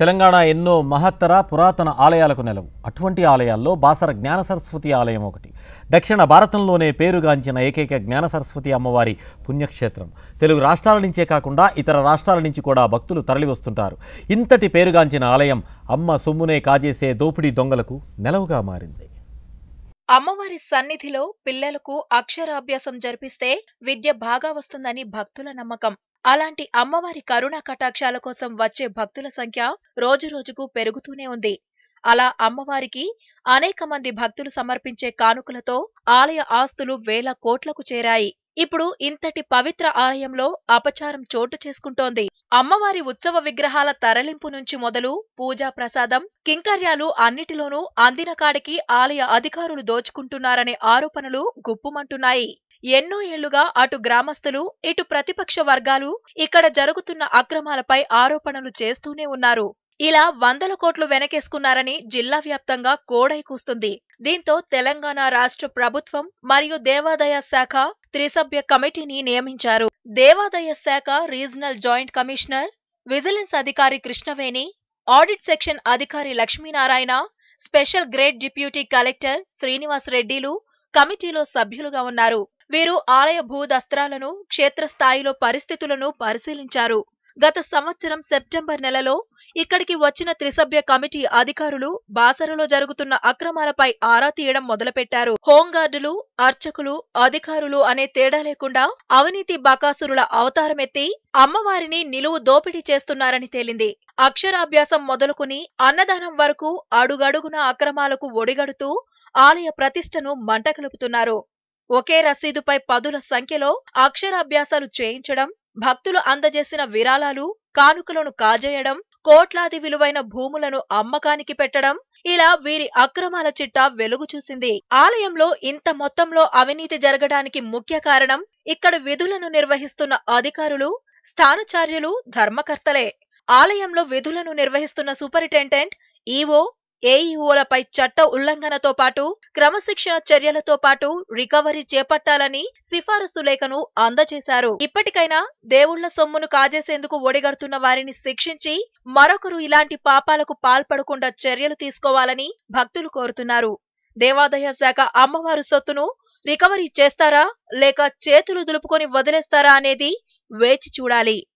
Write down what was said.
తెలంగాణ ఎన్నో మహత్తర పురాతన ఆలయాలకు నెలవు అటువంటి ఆలయాల్లో బాసర జ్ఞాన సరస్వతి ఆలయం ఒకటి దక్షిణ భారతంలోనే పేరుగాంచిన ఏకైక జ్ఞాన సరస్వతి అమ్మవారి పుణ్యక్షేత్రం తెలుగు రాష్ట్రాల నుంచే కాకుండా ఇతర రాష్ట్రాల నుంచి కూడా భక్తులు తరలివస్తుంటారు ఇంతటి పేరుగాంచిన ఆలయం అమ్మ సొమ్మునే కాజేసే దోపిడీ దొంగలకు నెలవుగా మారింది అమ్మవారి సన్నిధిలో పిల్లలకు అక్షరాభ్యాసం జరిపిస్తే విద్య బాగా వస్తుందని భక్తుల నమ్మకం అలాంటి అమ్మవారి కరుణా కటాక్షాల కోసం వచ్చే భక్తుల సంఖ్య రోజురోజుకు పెరుగుతూనే ఉంది అలా అమ్మవారికి అనేక మంది భక్తులు సమర్పించే కానుకలతో ఆలయ ఆస్తులు వేల కోట్లకు చేరాయి ఇప్పుడు ఇంతటి పవిత్ర ఆలయంలో అపచారం చోటు చేసుకుంటోంది అమ్మవారి ఉత్సవ విగ్రహాల తరలింపు నుంచి మొదలు పూజా ప్రసాదం కింకర్యాలు అన్నిటిలోనూ అందిన కాడికి ఆలయ అధికారులు దోచుకుంటున్నారనే ఆరోపణలు గుప్పుమంటున్నాయి ఎన్నో ఏళ్లుగా అటు గ్రామస్తులు ఇటు ప్రతిపక్ష వర్గాలు ఇక్కడ జరుగుతున్న అక్రమాలపై ఆరోపణలు చేస్తూనే ఉన్నారు ఇలా వందల కోట్లు వెనకేసుకున్నారని జిల్లా వ్యాప్తంగా కోడై కూస్తుంది దీంతో తెలంగాణ రాష్ట్ర ప్రభుత్వం మరియు దేవాదాయ శాఖ త్రిసభ్య కమిటీని నియమించారు దేవాదాయ శాఖ రీజనల్ జాయింట్ కమిషనర్ విజిలెన్స్ అధికారి కృష్ణవేణి ఆడిట్ సెక్షన్ అధికారి Lakshminarayana special grade deputy collector Srinivas రెడ్డిలు కమిటీలో సభ్యులుగా ఉన్నారు వీరు ఆలయ భూదస్త్రాలను క్షేత్రస్థాయిలో పరిస్థితులను పరిశీలించారు గత సంవత్సరం సెప్టెంబర్ నెలలో ఇక్కడికి వచ్చిన త్రిసభ్య కమిటీ అధికారులు బాసరలో జరుగుతున్న అక్రమాలపై ఆరా తీయడం మొదలుపెట్టారు హోంగార్డులు అర్చకులు అధికారులు అనే తేడా లేకుండా అవినీతి బకాసురుల అవతారమెత్తి అమ్మవారిని నిలువు దోపిడీ చేస్తున్నారని తేలింది అక్షరాభ్యాసం మొదలుకుని అన్నదానం వరకు అడుగడుగున అక్రమాలకు ఒడిగడుతూ ఆలయ ప్రతిష్టను మంటకలుపుతున్నారు ఒకే రసీదుపై పదుల సంఖ్యలో అక్షరాభ్యాసాలు చేయించడం భక్తులు అందజేసిన విరాళాలు కానుకలను కాజేయడం కోట్లాది విలువైన భూములను అమ్మకానికి పెట్టడం ఇలా వీరి అక్రమాల చిట్టా వెలుగు చూసింది ఆలయంలో ఇంత మొత్తంలో అవినీతి జరగడానికి ముఖ్య కారణం ఇక్కడ విధులను నిర్వహిస్తున్న అధికారులు స్థానచార్యులు ధర్మకర్తలే ఆలయంలో విధులను నిర్వహిస్తున్న సూపరింటెండెంట్ ఈవో ఏఈఓలపై చట్ట ఉల్లంఘనతో పాటు క్రమశిక్షణ చర్యలతో పాటు రికవరీ చేపట్టాలని సిఫారసు లేఖను అందజేశారు ఇప్పటికైనా దేవుళ్ల సొమ్మును కాజేసేందుకు ఒడిగడుతున్న వారిని శిక్షించి మరొకరు ఇలాంటి పాపాలకు పాల్పడకుండా చర్యలు తీసుకోవాలని భక్తులు కోరుతున్నారు దేవాదాయ శాఖ అమ్మవారు సొత్తును రికవరీ చేస్తారా లేక చేతులు దులుపుకొని వదిలేస్తారా అనేది వేచి చూడాలి